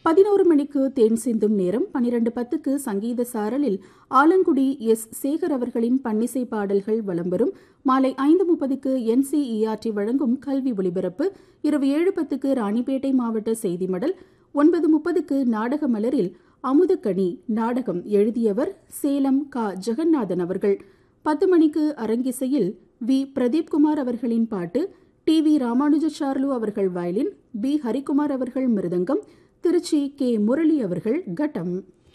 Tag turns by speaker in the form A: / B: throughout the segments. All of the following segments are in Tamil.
A: பதினோரு மணிக்கு தேன் சிந்தும் நேரம் பனிரெண்டு பத்துக்கு சங்கீத சாரலில் ஆலங்குடி எஸ் சேகர் அவர்களின் பன்னிசை பாடல்கள் வலம் வரும் மாலை ஐந்து முப்பதுக்கு என்சிஇஆர்டி வழங்கும் கல்வி ஒலிபரப்பு இரவு ஏழு பத்துக்கு ராணிப்பேட்டை மாவட்ட செய்தி மடல் ஒன்பது முப்பதுக்கு நாடக மலரில் அமுதக்கணி நாடகம் எழுதியவர் சேலம் கா ஜெகநாதன் அவர்கள் பத்து மணிக்கு அரங்கிசையில் வி பிரதீப்குமார் அவர்களின் பாட்டு டி வி ராமானுஜச்சார்லு அவர்கள் வயலின் பி ஹரிகுமார் அவர்கள் மிருதங்கம் திருச்சி கே முரளி அவர்கள் கட்டம்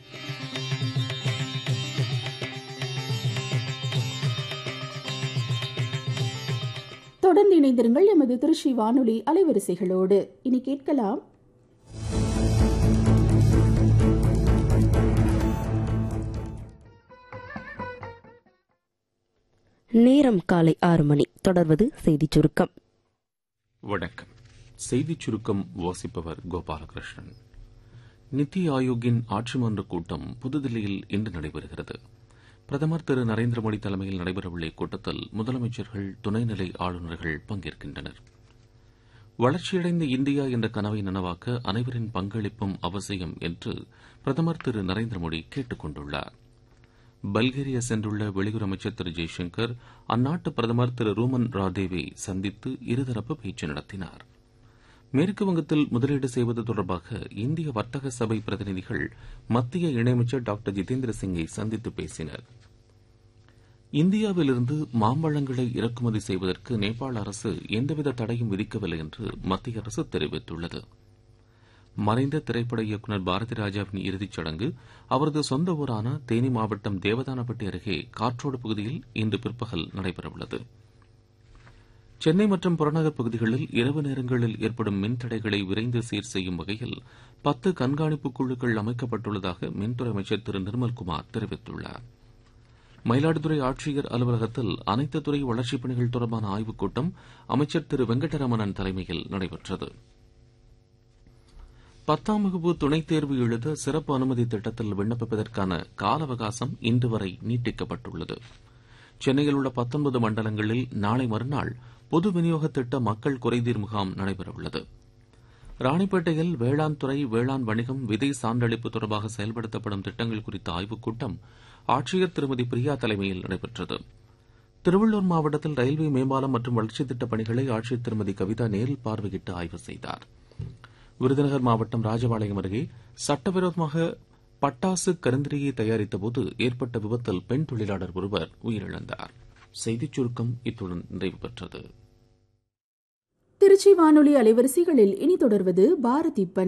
A: தொடர்ந்து இணைந்திருங்கள் எமது திருச்சி வானொலி அலைவரிசைகளோடு இனி கேட்கலாம்
B: நேரம் காலை ஆறு மணி தொடர்வது செய்திச் சுருக்கம்
C: வணக்கம் செய்திச் சுருக்கம் வாசிப்பவர் கோபாலகிருஷ்ணன் நித்தி ஆயோக்கின் ஆட்சி மன்ற கூட்டம் புதுதில்லியில் இன்று நடைபெறுகிறது பிரதமர் திரு நரேந்திர மோடி தலைமையில் நடைபெறவுள்ள இக்கூட்டத்தில் முதலமைச்சர்கள் துணைநிலை ஆளுநர்கள் பங்கேற்கின்றனர் வளர்ச்சியடைந்த இந்தியா என்ற கனவை நனவாக்க அனைவரின் பங்களிப்பும் அவசியம் என்று பிரதமர் திரு நரேந்திர மோடி கேட்டுக் கொண்டுள்ளார் பல்கேரியா சென்றுள்ள வெளியுறவு அமைச்சர் திரு ஜெய்சங்கர் அந்நாட்டு பிரதமர் திரு ரூமன் ராதேவை சந்தித்து இருதரப்பு பேச்சு நடத்தினார் மேற்கு வங்கத்தில் முதலீடு செய்வது தொடர்பாக இந்திய வர்த்தக சபை பிரதிநிதிகள் மத்திய இணையமைச்சர் டாக்டர் ஜிதேந்திர சிங்கை சந்தித்து பேசினர் இந்தியாவிலிருந்து மாம்பழங்களை இறக்குமதி செய்வதற்கு நேபாள அரசு எந்தவித தடையும் விதிக்கவில்லை என்று மத்திய அரசு தெரிவித்துள்ளது மறைந்த திரைப்பட இயக்குநர் பாரதி ராஜாவின் இறுதிச் சடங்கு அவரது சொந்த ஊரான தேனி மாவட்டம் தேவதானப்பட்டி அருகே காற்றோடு பகுதியில் இன்று பிற்பகல் நடைபெறவுள்ளது சென்னை மற்றும் புறநகர் பகுதிகளில் இரவு நேரங்களில் ஏற்படும் மின்தடைகளை விரைந்து சீர் செய்யும் வகையில் பத்து கண்காணிப்பு குழுக்கள் அமைக்கப்பட்டுள்ளதாக மின்துறை அமைச்சர் திரு நிர்மல்குமார் தெரிவித்துள்ளார் மயிலாடுதுறை ஆட்சியர் அலுவலகத்தில் அனைத்து துறை வளர்ச்சிப் பணிகள் தொடர்பான ஆய்வுக் கூட்டம் அமைச்சர் திரு வெங்கடரமணன் தலைமையில் நடைபெற்றது பத்தாம் வகுப்பு துணைத் தேர்வு எழுத சிறப்பு அனுமதி திட்டத்தில் விண்ணப்பிப்பதற்கான கால அவகாசம் இன்று வரை நீட்டிக்கப்பட்டுள்ளது சென்னையில் உள்ள பத்தொன்பது மண்டலங்களில் நாளை மறுநாள் பொது விநியோக திட்ட மக்கள் குறைதீர் முகாம் நடைபெறவுள்ளது ராணிப்பேட்டையில் வேளாண் துறை வேளாண் வணிகம் விதை சான்றளிப்பு தொடர்பாக செயல்படுத்தப்படும் திட்டங்கள் குறித்த ஆய்வுக் கூட்டம் ஆட்சியர் திருமதி பிரியா தலைமையில் நடைபெற்றது திருவள்ளூர் மாவட்டத்தில் ரயில்வே மேம்பாலம் மற்றும் வளர்ச்சித் திட்டப் பணிகளை ஆட்சியர் திருமதி கவிதா நேரில் பார்வையிட்டு ஆய்வு செய்தார் விருதுநகர் மாவட்டம் ராஜபாளையம் அருகே சட்டவிரோதமாக பட்டாசு கருந்திரியை தயாரித்தபோது ஏற்பட்ட விபத்தில் பெண் தொழிலாளர் ஒருவர் உயிரிழந்தார் செய்திச் சுருக்கம் இத்துடன் நிறைவு பெற்றது
A: திருச்சி வானொலி அலைவரிசைகளில் இனி தொடர்வது பாரதி பண்